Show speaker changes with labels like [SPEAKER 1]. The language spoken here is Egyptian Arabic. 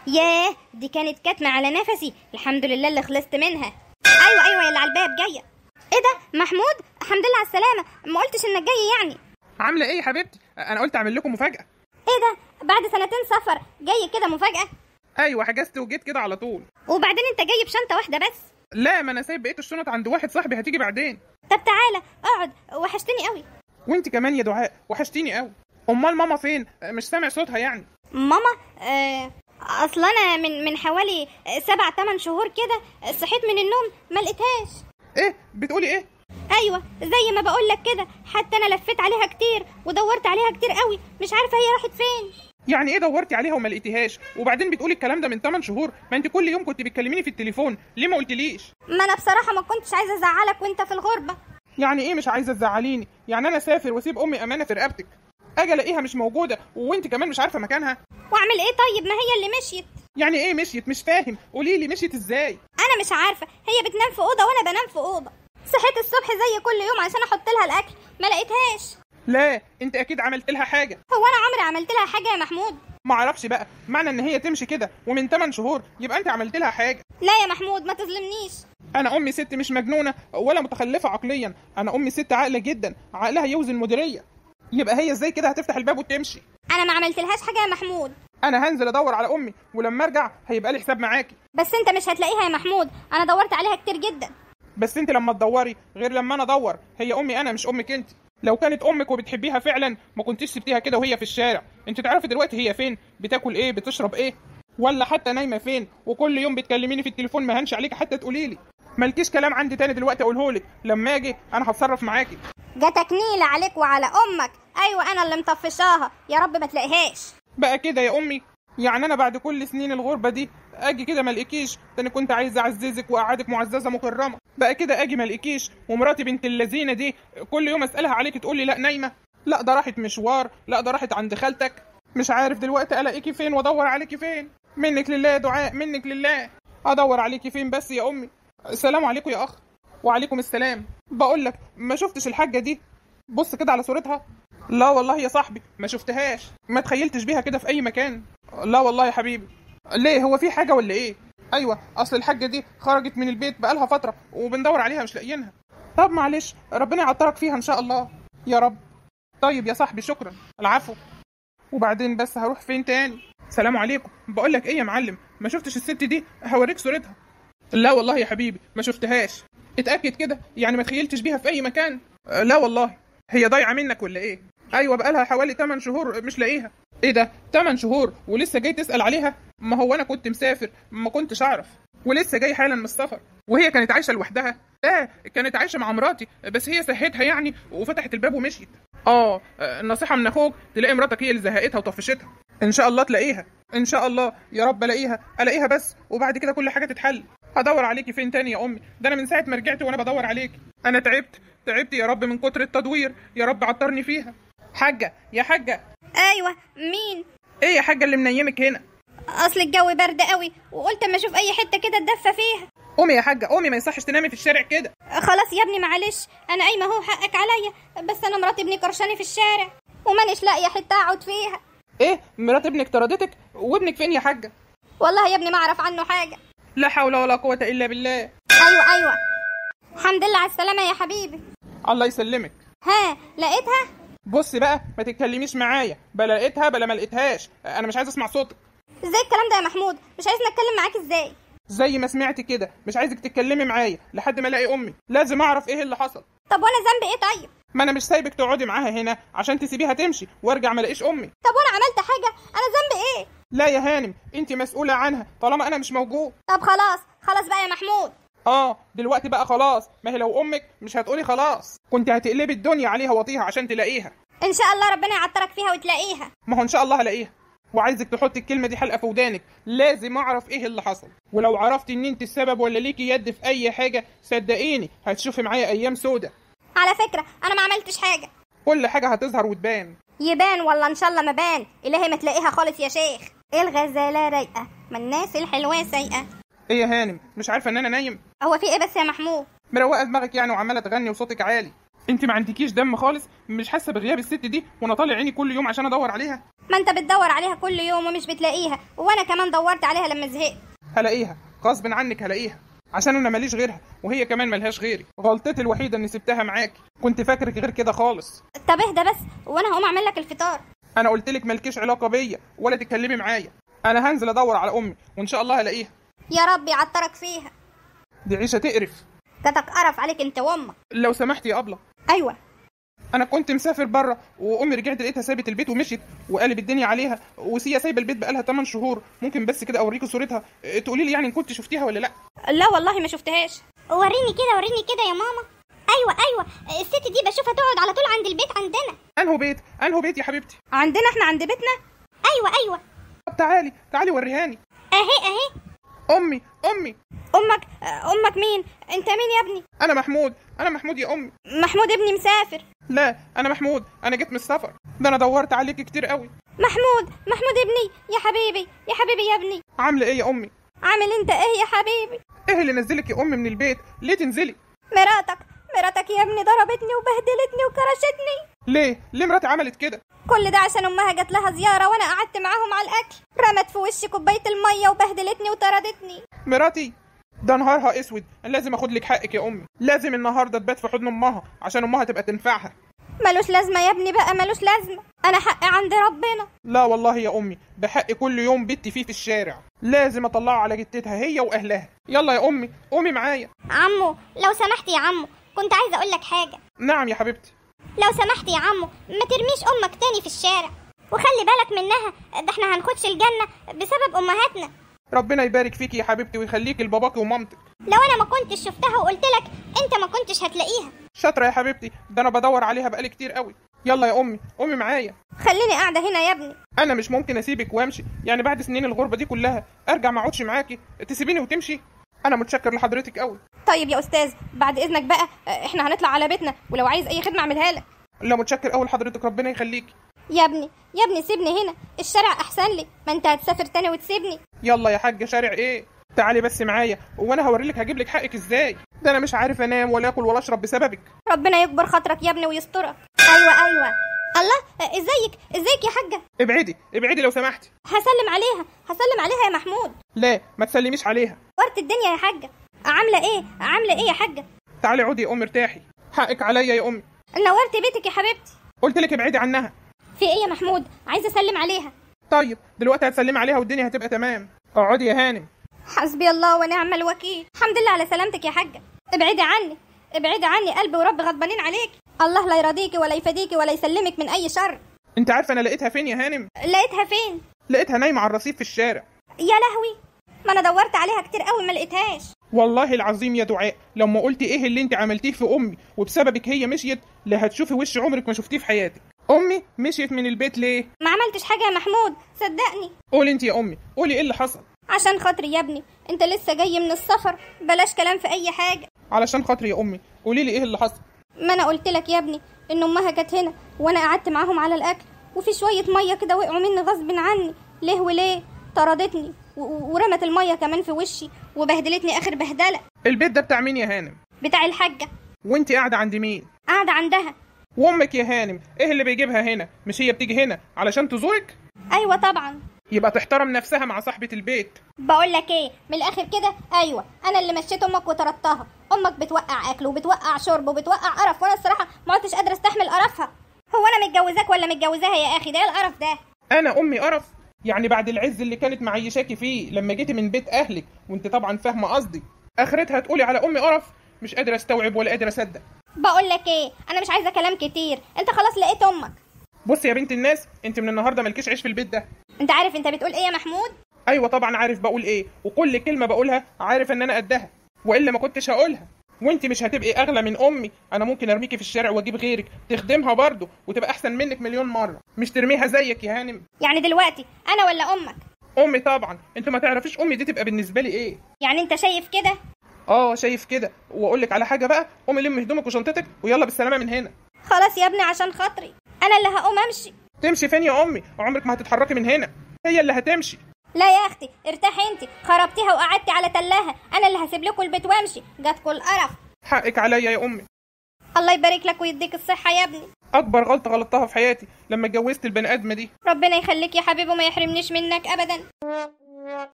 [SPEAKER 1] ياه دي كانت كاتمه على نفسي الحمد لله اللي خلصت منها ايوه ايوه اللي على الباب جايه ايه ده محمود الحمد لله على السلامه ما قلتش انك جاي يعني
[SPEAKER 2] عامله ايه يا حبيبتي انا قلت اعمل لكم مفاجاه
[SPEAKER 1] ايه ده بعد سنتين سفر جاي كده مفاجاه
[SPEAKER 2] ايوه حجزت وجيت كده على طول
[SPEAKER 1] وبعدين انت جاي بشنطه واحده بس
[SPEAKER 2] لا ما انا سايب بقيه الشنط عند واحد صاحبي هتيجي بعدين
[SPEAKER 1] طب تعالى اقعد وحشتني قوي
[SPEAKER 2] وانت كمان يا دعاء وحشتيني قوي امال ماما فين مش سامع صوتها يعني
[SPEAKER 1] ماما آه اصل انا من من حوالي سبع تمن شهور كده صحيت من النوم ما لقيتهاش
[SPEAKER 2] ايه بتقولي ايه
[SPEAKER 1] ايوه زي ما بقول لك كده حتى انا لفيت عليها كتير ودورت عليها كتير قوي مش عارفه هي راحت فين
[SPEAKER 2] يعني ايه دورتي عليها وما لقيتيهاش وبعدين بتقولي الكلام ده من 8 شهور ما انت كل يوم كنت بتكلميني في التليفون ليه ما قلتليش
[SPEAKER 1] ما انا بصراحه ما كنتش عايزه ازعلك وانت في الغربه
[SPEAKER 2] يعني ايه مش عايزه تزعليني يعني انا اسافر واسيب امي امانه في رقبتك اجي الاقيها مش موجوده وانت كمان مش عارفه مكانها
[SPEAKER 1] واعمل ايه طيب ما هي اللي مشيت
[SPEAKER 2] يعني ايه مشيت مش فاهم قولي لي مشيت ازاي
[SPEAKER 1] انا مش عارفه هي بتنام في اوضه وانا بنام في اوضه صحيت الصبح زي كل يوم عشان احط لها الاكل ما لقيتهاش
[SPEAKER 2] لا انت اكيد عملت لها حاجه
[SPEAKER 1] هو انا عمري عملت لها حاجه يا محمود
[SPEAKER 2] ما اعرفش بقى معنى ان هي تمشي كده ومن 8 شهور يبقى انت عملت لها حاجه
[SPEAKER 1] لا يا محمود ما تظلمنيش
[SPEAKER 2] انا امي ست مش مجنونه ولا متخلفه عقليا انا امي ست عاقله جدا عقلها يوزن مديريه يبقى هي ازاي كده هتفتح الباب وتمشي
[SPEAKER 1] انا ما عملتلهاش حاجه يا محمود
[SPEAKER 2] انا هنزل ادور على امي ولما ارجع هيبقى لي حساب معاكي
[SPEAKER 1] بس انت مش هتلاقيها يا محمود انا دورت عليها كتير جدا
[SPEAKER 2] بس انت لما تدوري غير لما انا ادور هي امي انا مش امك انت لو كانت امك وبتحبيها فعلا ما كنتيش سبتيها كده وهي في الشارع انت تعرفي دلوقتي هي فين بتاكل ايه بتشرب ايه ولا حتى نايمه فين وكل يوم بتكلميني في التليفون ما هنش عليك حتى تقولي لي مالكيش كلام عندي تاني دلوقتي اقوله لك لما اجي انا هتصرف معاكي
[SPEAKER 1] جاتك نيلة عليك وعلى امك ايوه انا اللي مطفشاها يا رب ما تلاقيهاش
[SPEAKER 2] بقى كده يا امي يعني انا بعد كل سنين الغربه دي اجي كده ما الاقيكيش ده انا كنت عايز اعززك واقعدك معززه مكرمه بقى كده اجي ما الاقيكيش ومراتي بنت اللذينه دي كل يوم اسالها عليك تقول لي لا نايمه لا ده راحت مشوار لا ده راحت عند خالتك مش عارف دلوقتي الاقيكي فين وادور عليكي فين منك لله يا دعاء منك لله ادور عليكي فين بس يا امي السلام عليكم يا اخ وعليكم السلام بقول لك ما شفتش الحاجه دي بص كده على صورتها لا والله يا صاحبي ما شفتهاش ما تخيلتش بيها كده في اي مكان لا والله يا حبيبي ليه هو في حاجه ولا ايه ايوه اصل الحاجه دي خرجت من البيت بقالها فتره وبندور عليها مش لاقيينها طب معلش ربنا يعطرك فيها ان شاء الله يا رب طيب يا صاحبي شكرا العفو وبعدين بس هروح فين تاني سلام عليكم بقول لك ايه يا معلم ما شفتش الست دي هوريك صورتها لا والله يا حبيبي ما شفتهاش اتاكد كده يعني ما تخيلتش بيها في اي مكان أه، لا والله هي ضايعه منك ولا ايه ايوه بقالها حوالي 8 شهور مش لاقيها ايه ده 8 شهور ولسه جاي تسال عليها ما هو انا كنت مسافر ما كنتش اعرف ولسه جاي حالا من السفر وهي كانت عايشه لوحدها اه كانت عايشه مع مراتي بس هي سهتها يعني وفتحت الباب ومشيت اه آه، النصيحه من اخوك تلاقي مراتك هي اللي زهقتها وطفشتها ان شاء الله تلاقيها ان شاء الله يا رب الاقيها الاقيها بس وبعد كده كل حاجه تتحل هدور عليكي فين تاني يا امي ده انا من ساعه ما رجعت وانا بدور عليكي انا تعبت تعبت يا رب من كتر التدوير يا رب عطرني فيها حاجه يا حاجه
[SPEAKER 1] ايوه مين
[SPEAKER 2] ايه يا حاجه اللي منيمك هنا
[SPEAKER 1] اصل الجو برد قوي وقلت اما اشوف اي حته كده اتدفى فيها
[SPEAKER 2] قومي يا حاجه قومي ما يصحش تنامي في الشارع كده
[SPEAKER 1] خلاص يا ابني معلش انا قايمه اهو حقك عليا بس انا مرات ابني كرشاني في الشارع ومانيش لاقيه حته اقعد فيها
[SPEAKER 2] ايه مرات ابنك طردتك وابنك فين يا حاجه
[SPEAKER 1] والله يا ابني ما اعرف عنه حاجه
[SPEAKER 2] لا حول ولا قوه الا بالله
[SPEAKER 1] ايوه ايوه الحمد لله على السلامه يا حبيبي
[SPEAKER 2] الله يسلمك
[SPEAKER 1] ها لقيتها
[SPEAKER 2] بص بقى ما تتكلميش معايا بلا لقيتها بلا ما لقيتهاش انا مش عايز اسمع صوتك
[SPEAKER 1] ازاي الكلام ده يا محمود مش عايزني اتكلم معاك ازاي
[SPEAKER 2] زي ما سمعت كده مش عايزك تتكلمي معايا لحد ما الاقي امي لازم اعرف ايه اللي حصل
[SPEAKER 1] طب وانا ذنبي ايه طيب
[SPEAKER 2] ما انا مش سايبك تقعدي معاها هنا عشان تسيبيها تمشي وارجع ما الاقيش امي
[SPEAKER 1] طب وانا عملت حاجه انا ذنبي ايه
[SPEAKER 2] لا يا هانم انت مسؤوله عنها طالما انا مش موجود
[SPEAKER 1] طب خلاص خلاص بقى يا محمود
[SPEAKER 2] اه دلوقتي بقى خلاص ما هي لو امك مش هتقولي خلاص كنت هتقلبي الدنيا عليها وطيها عشان تلاقيها
[SPEAKER 1] ان شاء الله ربنا يعطرك فيها وتلاقيها
[SPEAKER 2] ما هو ان شاء الله هلاقيها وعايزك تحطي الكلمه دي حلقه في ودانك لازم اعرف ايه اللي حصل ولو عرفت ان انت السبب ولا ليكي يد في اي حاجه صدقيني هتشوفي معايا ايام سودة
[SPEAKER 1] على فكره انا ما عملتش حاجه
[SPEAKER 2] كل حاجه هتظهر وتبان
[SPEAKER 1] يبان ولا ان شاء الله ما بان الهي ما تلاقيها خالص يا شيخ الغزاله رايقه ما الناس الحلوه سايقه
[SPEAKER 2] ايه يا هانم مش عارفه ان انا نايم
[SPEAKER 1] هو في ايه بس يا محمود
[SPEAKER 2] مروقه دماغك يعني وعماله تغني وصوتك عالي انت ما عندكيش دم خالص مش حاسه بغياب الست دي وانا طالع عيني كل يوم عشان ادور عليها
[SPEAKER 1] ما انت بتدور عليها كل يوم ومش بتلاقيها وانا كمان دورت عليها لما زهقت
[SPEAKER 2] هلاقيها غصب عنك هلاقيها عشان انا ماليش غيرها وهي كمان ملهاش غيري غلطتي الوحيده اني سبتها معاكي كنت فاكرك غير كده خالص
[SPEAKER 1] طب اهدى بس وانا هقوم اعمل لك الفطار
[SPEAKER 2] انا قلت لك مالكيش علاقه بيا ولا تتكلمي معايا انا هنزل ادور على امي وان شاء الله هلاقيها
[SPEAKER 1] يا رب يعطرك فيها
[SPEAKER 2] دي عيشه تقرف
[SPEAKER 1] كتك قرف عليك انت وامك
[SPEAKER 2] لو سمحتي يا ابله
[SPEAKER 1] ايوه
[SPEAKER 2] انا كنت مسافر بره وامي رجعت لقيتها سابت البيت ومشيت وقلب الدنيا عليها وسيا سايبه البيت بقالها 8 شهور ممكن بس كده اوريكي صورتها اه، تقولي لي يعني ان كنت شفتيها ولا لا
[SPEAKER 1] لا والله ما شفتهاش
[SPEAKER 3] وريني كده وريني كده يا ماما ايوه ايوه الست دي بشوفها تقعد على طول عند البيت عندنا
[SPEAKER 2] انهو بيت انهو بيت يا حبيبتي
[SPEAKER 1] عندنا احنا عند بيتنا
[SPEAKER 3] ايوه ايوه
[SPEAKER 2] طب تعالي تعالي وريهاني
[SPEAKER 3] اهي اهي
[SPEAKER 2] امي امي
[SPEAKER 1] امك امك مين انت مين يا ابني
[SPEAKER 2] انا محمود انا محمود يا امي
[SPEAKER 1] محمود ابني مسافر
[SPEAKER 2] لا انا محمود انا جيت من السفر ده انا دورت عليك كتير قوي
[SPEAKER 1] محمود محمود ابني يا حبيبي يا حبيبي يا ابني
[SPEAKER 2] عامله ايه يا امي
[SPEAKER 1] عامل انت ايه يا حبيبي
[SPEAKER 2] ايه اللي نزلك يا امي من البيت ليه تنزلي
[SPEAKER 1] مراتك مراتك يا ابني ضربتني وبهدلتني وكرشتني
[SPEAKER 2] ليه ليه مراتي عملت كده
[SPEAKER 1] كل ده عشان امها جات لها زياره وانا قعدت معاهم على الاكل رمت في وشي كوبايه الميه وبهدلتني وطردتني
[SPEAKER 2] مراتي ده نهارها اسود أنا لازم اخد لك حقك يا امي لازم النهارده تبات في حضن امها عشان امها تبقى تنفعها
[SPEAKER 1] ملوش لازمه يا ابني بقى ملوش لازمه انا حقي عند ربنا
[SPEAKER 2] لا والله يا امي ده حق كل يوم بت فيه في الشارع لازم اطلعه على جتتها هي واهلها يلا يا امي قومي معايا
[SPEAKER 3] عمو لو سمحت يا عمو كنت عايزه اقول لك حاجه
[SPEAKER 2] نعم يا حبيبتي
[SPEAKER 3] لو سمحت يا عمو ما ترميش امك تاني في الشارع وخلي بالك منها ده احنا هنخش الجنه بسبب امهاتنا
[SPEAKER 2] ربنا يبارك فيكي يا حبيبتي ويخليكي لباباكي ومامتك
[SPEAKER 3] لو انا ما كنتش شفتها وقلت لك انت ما كنتش هتلاقيها
[SPEAKER 2] شاطره يا حبيبتي ده انا بدور عليها بقالي كتير قوي يلا يا امي قومي معايا
[SPEAKER 1] خليني قاعده هنا يا ابني
[SPEAKER 2] انا مش ممكن اسيبك وامشي يعني بعد سنين الغربه دي كلها ارجع ما اقعدش معاكي تسيبيني وتمشي انا متشكر لحضرتك قوي
[SPEAKER 1] طيب يا استاذ بعد اذنك بقى احنا هنطلع على بيتنا ولو عايز اي خدمه اعملها لك
[SPEAKER 2] لا متشكر قوي لحضرتك ربنا يخليكي
[SPEAKER 1] يا ابني يا ابني سيبني هنا الشارع احسن لي ما انت هتسافر تاني وتسيبني
[SPEAKER 2] يلا يا حاجه شارع ايه تعالي بس معايا وانا هوريلك هجيب لك حقك ازاي ده انا مش عارف انام ولا اكل ولا اشرب بسببك
[SPEAKER 1] ربنا يكبر خاطرك يا ابني ويسترك
[SPEAKER 3] ايوه ايوه
[SPEAKER 1] الله ازيك ازيك يا حاجه
[SPEAKER 2] ابعدي ابعدي لو سمحتي
[SPEAKER 1] هسلم عليها هسلم عليها يا محمود
[SPEAKER 2] لا ما تسلميش عليها
[SPEAKER 1] ورت الدنيا يا حاجه عامله ايه عامله ايه يا حاجه
[SPEAKER 2] تعالي عودي يا امي ارتاحي حقك عليا يا امي
[SPEAKER 1] نورت بيتك يا حبيبتي
[SPEAKER 2] قلت لك ابعدي عنها
[SPEAKER 1] في ايه يا محمود عايزه اسلم عليها
[SPEAKER 2] طيب دلوقتي هتسلمي عليها والدنيا هتبقى تمام اقعدي يا هانم
[SPEAKER 1] حسبي الله ونعم الوكيل الحمد لله على سلامتك يا حاجه ابعدي عني ابعدي عني قلبي وربي غضبانين عليك الله لا يرضيكي ولا يفديكي ولا يسلمك من اي شر
[SPEAKER 2] انت عارفه انا لقيتها فين يا هانم
[SPEAKER 1] لقيتها فين
[SPEAKER 2] لقيتها نايمه على الرصيف في الشارع
[SPEAKER 1] يا لهوي ما انا دورت عليها كتير قوي ما لقيتهاش
[SPEAKER 2] والله العظيم يا دعاء لما قلتي ايه اللي انت عملتيه في امي وبسببك هي مشيت لا هتشوفي وش عمرك ما شفتيه في حياتك امي مشيت من البيت ليه
[SPEAKER 1] ما عملتش حاجه يا محمود صدقني
[SPEAKER 2] قولي انت يا امي قولي ايه اللي حصل
[SPEAKER 1] عشان خاطري يا ابني انت لسه جاي من السفر بلاش كلام في اي حاجه
[SPEAKER 2] علشان خاطري يا امي قولي لي ايه اللي حصل
[SPEAKER 1] ما انا قلت لك يا ابني ان امها كانت هنا وانا قعدت معاهم على الاكل وفي شويه ميه كده وقعوا مني غصب عني ليه وليه طردتني و- و- ورمت الميه كمان في وشي وبهدلتني اخر بهدله
[SPEAKER 2] البيت ده بتاع مين يا هانم
[SPEAKER 1] بتاع الحاجه
[SPEAKER 2] وانت قاعده عند مين
[SPEAKER 1] قاعده عندها
[SPEAKER 2] وامك يا هانم ايه اللي بيجيبها هنا مش هي بتيجي هنا علشان تزورك
[SPEAKER 1] ايوه طبعا
[SPEAKER 2] يبقى تحترم نفسها مع صاحبه البيت
[SPEAKER 1] بقول لك ايه من الاخر كده ايوه انا اللي مشيت امك وطردتها امك بتوقع اكل وبتوقع شرب وبتوقع قرف وانا الصراحه ما عدتش قادره استحمل قرفها هو انا متجوزاك ولا متجوزاها يا اخي ده ايه القرف ده
[SPEAKER 2] انا امي قرف يعني بعد العز اللي كانت معيشاكي فيه لما جيتي من بيت اهلك وانت طبعا فاهمه قصدي اخرتها تقولي على امي قرف مش قادر استوعب ولا قادر اصدق
[SPEAKER 1] بقول لك ايه انا مش عايزه كلام كتير انت خلاص لقيت امك
[SPEAKER 2] بص يا بنت الناس انت من النهارده مالكيش عيش في البيت ده
[SPEAKER 1] انت عارف انت بتقول ايه يا محمود
[SPEAKER 2] ايوه طبعا عارف بقول ايه وكل كلمه بقولها عارف ان انا قدها والا ما كنتش هقولها وانت مش هتبقي اغلى من امي انا ممكن ارميكي في الشارع واجيب غيرك تخدمها برضه وتبقى احسن منك مليون مره مش ترميها زيك يا هانم
[SPEAKER 1] يعني دلوقتي انا ولا امك
[SPEAKER 2] امي طبعا انت ما تعرفيش امي دي تبقى بالنسبه لي ايه
[SPEAKER 1] يعني انت شايف كده
[SPEAKER 2] اه شايف كده واقول لك على حاجه بقى قومي لم هدومك وشنطتك ويلا بالسلامه من هنا
[SPEAKER 1] خلاص يا ابني عشان خاطري انا اللي هقوم امشي
[SPEAKER 2] تمشي فين يا امي عمرك ما هتتحركي من هنا هي اللي هتمشي
[SPEAKER 1] لا يا اختي ارتاحي انت خربتيها وقعدتي على تلاها انا اللي هسيب لكم البيت وامشي جاتكوا القرف
[SPEAKER 2] حقك عليا يا امي
[SPEAKER 1] الله يبارك لك ويديك الصحه يا ابني
[SPEAKER 2] اكبر غلطه غلطتها في حياتي لما اتجوزت البني ادمه دي
[SPEAKER 1] ربنا يخليك يا حبيبي وما يحرمنيش منك ابدا